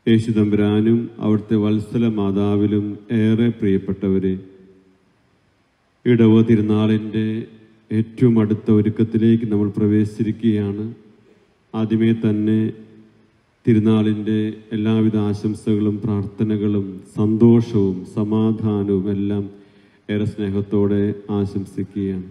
യേശുതമ്പുരാനും അവിടുത്തെ വത്സല മാതാവിലും ഏറെ പ്രിയപ്പെട്ടവരെ ഇടവ തിരുനാളിൻ്റെ ഏറ്റവും അടുത്ത ഒരുക്കത്തിലേക്ക് നമ്മൾ പ്രവേശിച്ചിരിക്കുകയാണ് ആദ്യമേ തന്നെ തിരുനാളിൻ്റെ എല്ലാവിധ ആശംസകളും പ്രാർത്ഥനകളും സന്തോഷവും സമാധാനവും എല്ലാം ഏറെ സ്നേഹത്തോടെ ആശംസിക്കുകയാണ്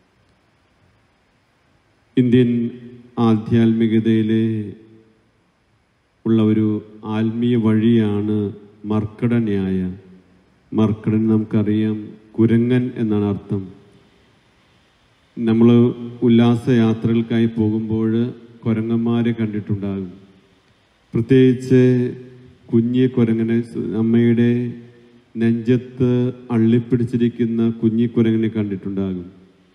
ഇന്ത്യൻ ആധ്യാത്മികതയിലെ ഉള്ള ഒരു ആത്മീയ വഴിയാണ് മർക്കട ന്യായ മർക്കടൻ നമുക്കറിയാം കുരങ്ങൻ എന്നാണ് അർത്ഥം നമ്മൾ ഉല്ലാസയാത്രകൾക്കായി പോകുമ്പോൾ കുരങ്ങന്മാരെ കണ്ടിട്ടുണ്ടാകും പ്രത്യേകിച്ച് കുഞ്ഞി കുരങ്ങനെ അമ്മയുടെ നെഞ്ചത്ത് അള്ളിപ്പിടിച്ചിരിക്കുന്ന കുഞ്ഞി കുരങ്ങനെ കണ്ടിട്ടുണ്ടാകും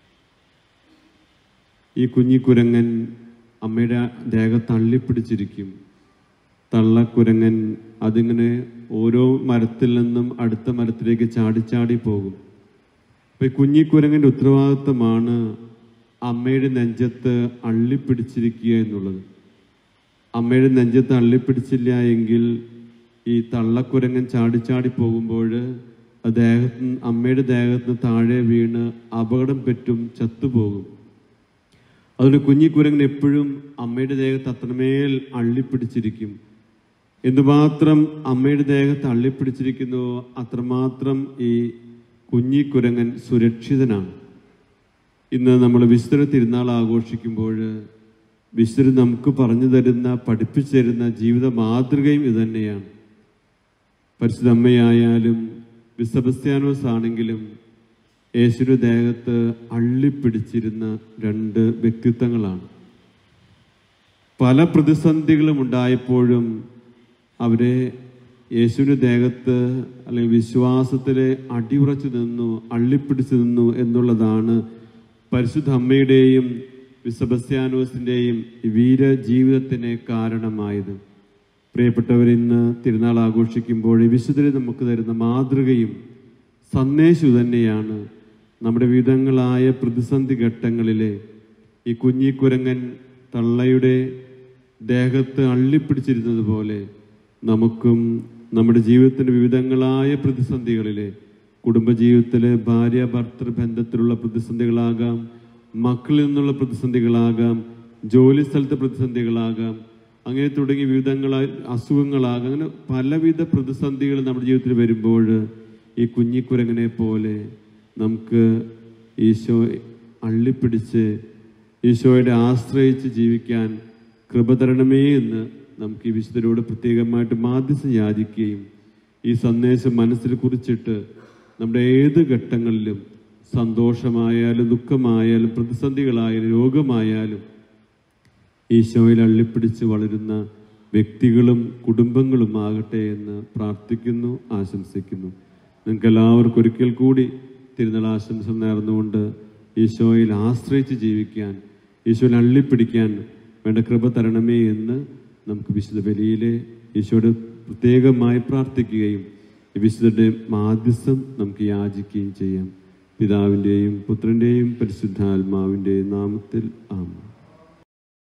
ഈ കുഞ്ഞിക്കുരങ്ങൻ അമ്മയുടെ ദേഹത്ത് അള്ളിപ്പിടിച്ചിരിക്കും തള്ളക്കുരങ്ങൻ അതിങ്ങനെ ഓരോ മരത്തിൽ നിന്നും അടുത്ത മരത്തിലേക്ക് ചാടി ചാടി പോകും അപ്പൊ ഈ കുഞ്ഞിക്കുരങ്ങന്റെ ഉത്തരവാദിത്തമാണ് അമ്മയുടെ നെഞ്ചത്ത് അള്ളിപ്പിടിച്ചിരിക്കുക എന്നുള്ളത് അമ്മയുടെ നെഞ്ചത്ത് അള്ളിപ്പിടിച്ചില്ല എങ്കിൽ ഈ തള്ളക്കുരങ്ങൻ ചാടി ചാടി പോകുമ്പോൾ ദേഹത്ത് അമ്മയുടെ ദേഹത്ത് താഴെ വീണ് അപകടം പറ്റും ചത്തുപോകും അതുകൊണ്ട് കുഞ്ഞിക്കുരങ്ങൻ എപ്പോഴും അമ്മയുടെ ദേഹത്ത് അത്രമേൽ അള്ളിപ്പിടിച്ചിരിക്കും എന്തുമാത്രം അമ്മയുടെ ദേഹത്ത് അള്ളിപ്പിടിച്ചിരിക്കുന്നുവോ അത്രമാത്രം ഈ കുഞ്ഞിക്കുരങ്ങൻ സുരക്ഷിതനാണ് ഇന്ന് നമ്മൾ വിശുദ്ധ തിരുനാൾ ആഘോഷിക്കുമ്പോൾ വിശുദ്ധർ നമുക്ക് പറഞ്ഞു തരുന്ന പഠിപ്പിച്ചു തരുന്ന ജീവിത മാതൃകയും ഇതുതന്നെയാണ് പരിശുദ്ധ അമ്മയായാലും വിസബസ്ത്യാനോസ് ആണെങ്കിലും യേശുവിന്റെ ദേഹത്ത് അള്ളിപ്പിടിച്ചിരുന്ന രണ്ട് വ്യക്തിത്വങ്ങളാണ് പല പ്രതിസന്ധികളും ഉണ്ടായപ്പോഴും അവരെ യേശുവിന്റെ ദേഹത്ത് അല്ലെങ്കിൽ വിശ്വാസത്തിൽ അടിയുറച്ചു നിന്നു അള്ളിപ്പിടിച്ചു നിന്നു എന്നുള്ളതാണ് പരിശുദ്ധ അമ്മയുടെയും വിസബസ്ത്യാനോസിൻ്റെയും വീര ജീവിതത്തിന് കാരണമായത് പ്രിയപ്പെട്ടവർ ഇന്ന് തിരുനാൾ ആഘോഷിക്കുമ്പോൾ ഈ വിശുദ്ധരെ നമുക്ക് തരുന്ന മാതൃകയും സന്ദേശവും തന്നെയാണ് നമ്മുടെ വിധങ്ങളായ പ്രതിസന്ധി ഘട്ടങ്ങളിലെ ഈ കുഞ്ഞിക്കുരങ്ങൻ തള്ളയുടെ ദേഹത്ത് അള്ളിപ്പിടിച്ചിരുന്നത് പോലെ നമുക്കും നമ്മുടെ ജീവിതത്തിൻ്റെ വിവിധങ്ങളായ പ്രതിസന്ധികളിലെ കുടുംബജീവിതത്തിലെ ഭാര്യ ഭർത്തൃ ബന്ധത്തിലുള്ള പ്രതിസന്ധികളാകാം മക്കളിൽ നിന്നുള്ള പ്രതിസന്ധികളാകാം ജോലി സ്ഥലത്തെ പ്രതിസന്ധികളാകാം അങ്ങനെ തുടങ്ങിയ വിവിധങ്ങളായ അസുഖങ്ങളാകാം അങ്ങനെ പലവിധ പ്രതിസന്ധികൾ നമ്മുടെ ജീവിതത്തിൽ വരുമ്പോൾ ഈ കുഞ്ഞിക്കുരങ്ങനെ പോലെ നമുക്ക് ഈശോ അള്ളിപ്പിടിച്ച് ഈശോയുടെ ആശ്രയിച്ച് ജീവിക്കാൻ കൃപ തരണമേ എന്ന് നമുക്ക് ഈ വിശുദ്ധരോട് പ്രത്യേകമായിട്ട് മാധ്യസ്ഥം യാചിക്കുകയും ഈ സന്ദേശം മനസ്സിൽ കുറിച്ചിട്ട് നമ്മുടെ ഏത് ഘട്ടങ്ങളിലും സന്തോഷമായാലും ദുഃഖമായാലും പ്രതിസന്ധികളായാലും രോഗമായാലും ഈശോയിൽ അള്ളിപ്പിടിച്ച് വളരുന്ന വ്യക്തികളും കുടുംബങ്ങളും ആകട്ടെ എന്ന് പ്രാർത്ഥിക്കുന്നു ആശംസിക്കുന്നു നിങ്ങൾക്ക് എല്ലാവർക്കും ഒരിക്കൽ കൂടി തിരുനാൾ ആശംസ നേർന്നുകൊണ്ട് ഈശോയിൽ ആശ്രയിച്ച് ജീവിക്കാൻ ഈശോയിൽ അള്ളിപ്പിടിക്കാൻ വേണ്ട കൃപ തരണമേ എന്ന് നമുക്ക് വിശുദ്ധ ബലിയിലെ ഈശോയോട് പ്രത്യേകമായി പ്രാർത്ഥിക്കുകയും ഈ വിശുദ്ധരുടെ മാധ്യസ്ഥം നമുക്ക് യാചിക്കുകയും ചെയ്യാം പിതാവിൻ്റെയും പുത്രൻ്റെയും പരിശുദ്ധാത്മാവിൻ്റെയും നാമത്തിൽ ആമ